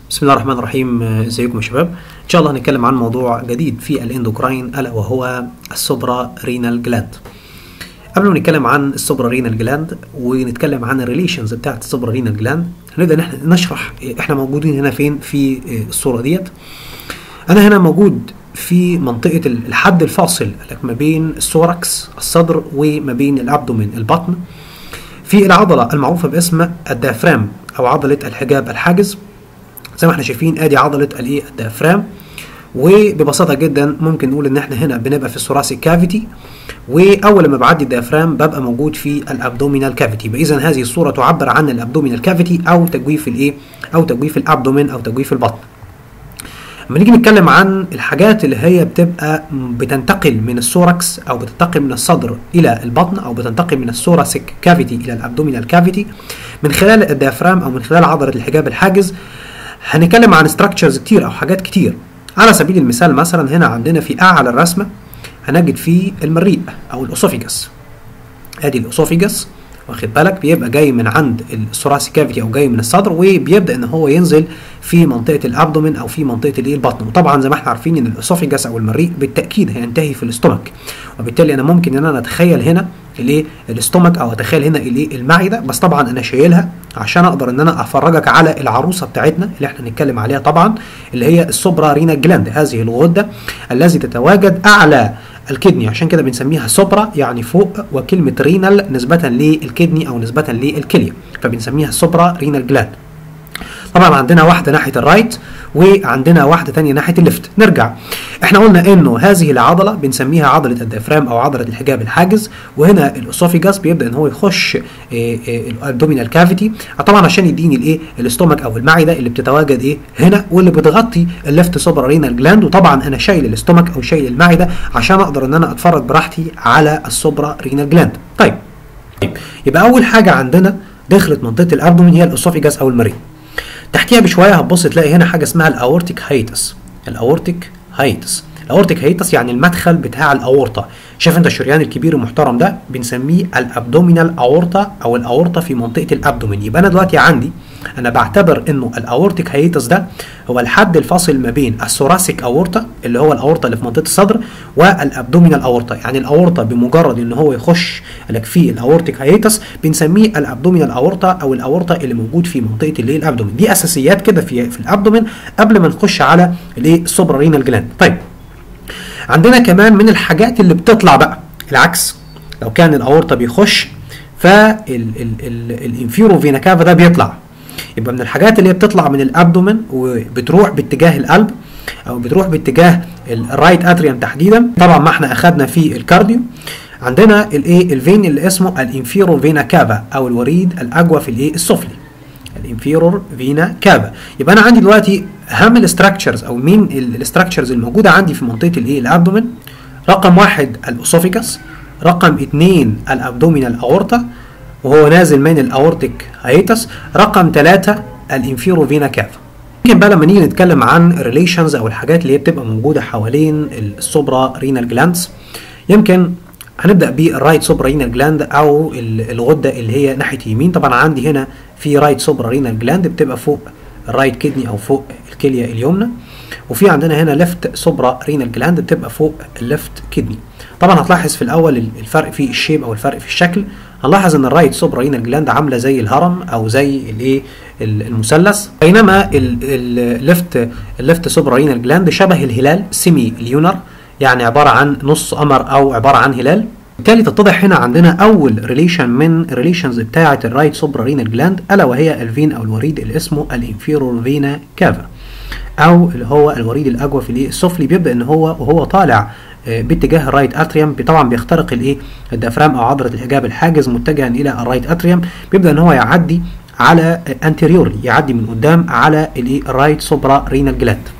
بسم الله الرحمن الرحيم ازيكم يا شباب ان شاء الله هنتكلم عن موضوع جديد في الاندوكراين الا وهو السوبرا رينال جلاند قبل ما نتكلم عن السوبرا رينال جلاند ونتكلم عن الريليشنز بتاعت السوبرا رينال جلاند هنبدا ان احنا نشرح احنا موجودين هنا فين في الصوره ديت انا هنا موجود في منطقة الحد الفاصل ما بين السوركس الصدر وما بين الابدومين البطن في العضلة المعروفة باسم الدافرام او عضلة الحجاب الحاجز زي ما احنا شايفين ادي عضله الايه الديافرام وببساطه جدا ممكن نقول ان احنا هنا بنبقى في الثوراسيك كافيتي واول ما بعدي الديافرام ببقى موجود في الابدومينال كافيتي اذا هذه الصوره تعبر عن الابدومينال كافيتي او تجويف الايه او تجويف الابدومين او تجويف البطن لما نيجي نتكلم عن الحاجات اللي هي بتبقى بتنتقل من السوركس او بتنتقل من الصدر الى البطن او بتنتقل من الثوراسيك كافيتي الى الابدومينال كافيتي من خلال الديافرام او من خلال عضله الحجاب الحاجز هنتكلم عن ستراكشرز كتير او حاجات كتير على سبيل المثال مثلا هنا عندنا في اعلى الرسمه هنجد فيه المريء او الاسوفيجاس ادي الاسوفيجاس واخد بالك بيبقى جاي من عند الثوراسي كافيتي او جاي من الصدر وبيبدا ان هو ينزل في منطقه الابدومين او في منطقه الايه البطن وطبعا زي ما احنا عارفين ان الاسوفيجاس او المريء بالتاكيد هينتهي في الاستومك وبالتالي انا ممكن ان انا اتخيل هنا الايه الاستومك او اتخيل هنا الايه المعده بس طبعا انا شايلها عشان اقدر ان انا افرجك على العروسه بتاعتنا اللي احنا هنتكلم عليها طبعا اللي هي السوبرا رينا جلاند هذه الغده التي تتواجد اعلى الكدني عشان كده بنسميها سوبرا يعني فوق وكلمه رينال نسبه للكدني او نسبه للكليه فبنسميها سوبرا رينال جلاند طبعا عندنا واحده ناحيه الرايت وعندنا واحده ثانيه ناحيه الليفت نرجع احنا قلنا انه هذه العضله بنسميها عضله الديافرام او عضله الحجاب الحاجز وهنا الاسوفيجاس بيبدا ان هو يخش الابدومينال كافيتي طبعا عشان يديني الايه الاستومك او المعده اللي بتتواجد ايه هنا واللي بتغطي الليفت سوبر رينال جلاند وطبعا انا شايل الاستومك او شايل المعده عشان اقدر ان انا اتفرج براحتي على السوبرا رينال جلاند طيب يبقى اول حاجه عندنا دخلت منطقه الابدومين هي الاسوفيجاس او المريء تحتيها بشويه هتبص تلاقي هنا حاجه اسمها الاورتيك هايتس الاورتيك هايتس الاورتيك هايتس يعني المدخل بتاع الاورطه شايف انت الشريان الكبير المحترم ده بنسميه الابدومينال اورطه او الاورطه في منطقه الابدومين يبقى انا دلوقتي عندي انا بعتبر انه الاورتيك هايتس ده هو الحد الفاصل ما بين الثوراسيك اورطه اللي هو الاورطه اللي في منطقه الصدر والابدومينال اورطه يعني الاورطه بمجرد ان هو يخش لك في الاورتيك هايتس بنسميه الابدومينال اورطه او الاورطه اللي موجود في منطقه الايه الابدومين دي اساسيات كده في في الابدومين قبل ما نخش على الايه السوبرا رينال جلاند طيب عندنا كمان من الحاجات اللي بتطلع بقى العكس لو كان الاورطه بيخش فالانفيرو فينا كافا ده بيطلع يبقى من الحاجات اللي هي بتطلع من الابدومين وبتروح باتجاه القلب او بتروح باتجاه الرايت اتريوم تحديدا طبعا ما احنا اخذنا في الكارديو عندنا الايه الفين اللي اسمه الانفيرو فينا كافا او الوريد الاجوى في الايه السفلي الانفيرور فينا كافا يبقى انا عندي دلوقتي اهم الاستراكشرز او مين الاستراكشرز الموجوده عندي في منطقه الايه الابدومين رقم واحد الاسوفيكاس رقم اثنين الابدومينال اورتا وهو نازل من الاورتيك هايتس رقم ثلاثة الانفيرو فينا كافا يمكن بقى لما نيجي نتكلم عن ريليشنز او الحاجات اللي هي بتبقى موجوده حوالين السوبرا رينال جلاندز يمكن هنبدا بالرايت سوبرا رينال جلاند او الغده اللي هي ناحيه يمين طبعا عندي هنا في رايت سوبرا رينال جلاند بتبقى فوق الرايت كدني او فوق الكليه اليمنى وفي عندنا هنا ليفت سوبرا رينال جلاند بتبقى فوق الليفت كدني طبعا هتلاحظ في الاول الفرق في الشيب او الفرق في الشكل هنلاحظ ان الرايت سوبرا رينال جلاند عامله زي الهرم او زي الايه المثلث بينما الليفت الليفت سوبرا رينال جلاند شبه الهلال سيمي ليونر يعني عباره عن نص قمر او عباره عن هلال بالتالي تتضح هنا عندنا اول ريليشن من ريليشنز بتاعه الرايت سوبرا رينال جلاند الا وهي الفين او الوريد اللي اسمه الانفيرور فينا كافا او اللي هو الوريد الاجوى في الايه السفلي بيبدا ان هو وهو طالع باتجاه الرايت اتريوم طبعا بيخترق الايه الديافرام او عضله الحجاب الحاجز متجها الى الرايت اتريوم بيبدا ان هو يعدي على انتيريورلي يعدي من قدام على الايه الرايت سوبرا رينال جلاند